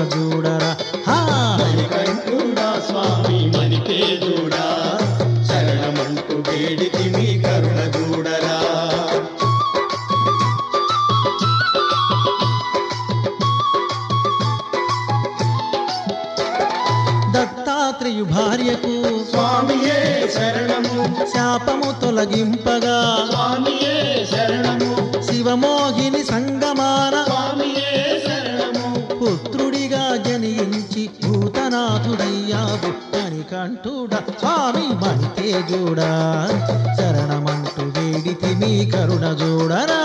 చూడరా హా మణికంఠుడా స్వామి మణికేజుడా శరణమంటూ వేడితి మీ కరుణ చూడరా దత్తాత్రేయు భార్యకు స్వామియే శరణము శాపము తొలగింపగా స్వామియే శరణము శివమోహిని సంగమాన స్వామియే శరణము పుత్రుడిగా జనించి భూతనాథుడయ్యావు మణికంఠుడ స్వామి మణితేజుడా శరణమంటూ వేడితి మీ కరుణ చూడరా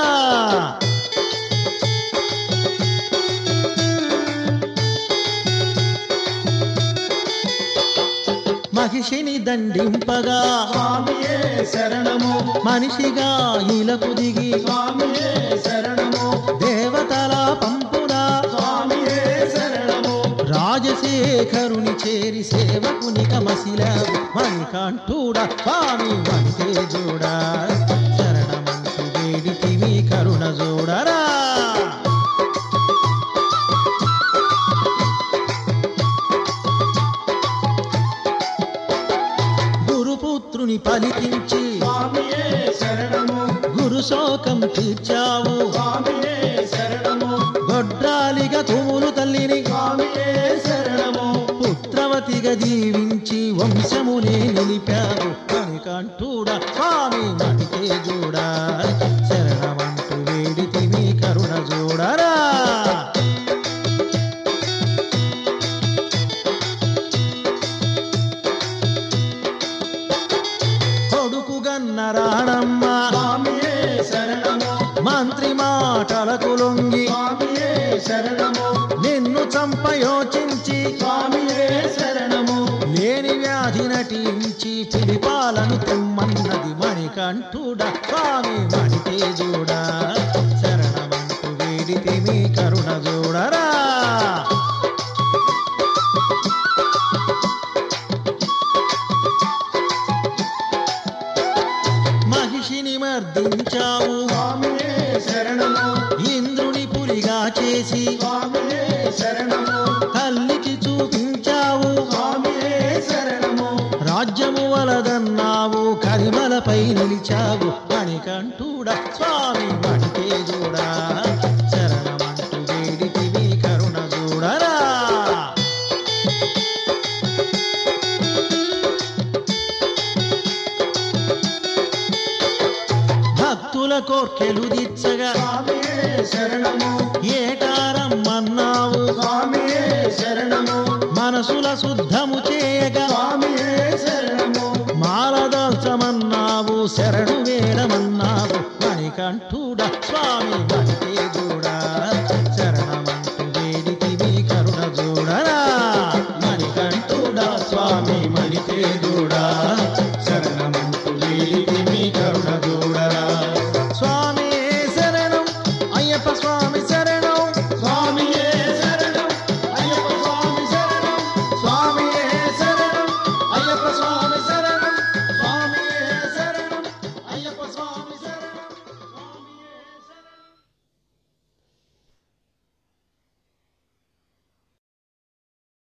మహిషిని దండింపగా స్వామియే శరణము మనిషిగా ఇలకు దిగి స్వామియే శరణము దేవతల పంపునా స్వామియే శరణము రాజశేఖరుని చేరి సేవకుని కమసిలావు మణికంఠుడ స్వామి మణితేజుడా శరణమంటూ వేడితి మీ కరుణ చూడరా గురుపుత్రుని పలికించి స్వామియే శరణము గురు శోకం తీర్చావు స్వామియే శరణము గొడ్రాలిగా తుములు తల్లిని స్వామియే శరణము పుత్రవతిగా దీవించి వంశమునే నిలిపావు కనికంఠుడా స్వామి మణితేజుడా శరణమంటూ వేడితి మీ కరుణ చూడరా కొడుకు గన్న రాణమ్మ స్వామియే శరణము మంత్రి మాటలకు లొంగి స్వామియే శరణము నిన్ను చంపయోచించి స్వామియే శరణము లేని వ్యాధి నటించి పిలిపాలను తెమ్మన్నది మణికంఠుడ స్వామి మణితేజుడా శరణమంటూ వేడితి మీ కరుణ చూడరా మహిషిని మర్దించావు స్వామియే శరణము ఇంద్రుని పులిగా చేసి స్వామియే శరణము తల్లికి చూపించావు స్వామియే శరణము రాజ్యము వలదన్నావు కరిమలపై నిలిచావు మణికంఠుడ స్వామి మణితేజుడా శరణమంటూ వేడికి మీ కరుణ చూడరా భక్తుల కోర్కెలు దిచ్చగా స్వామియే శరణము ఏటారమ్మన్నావు స్వామియే శరణము మనసుల శుద్ధము చే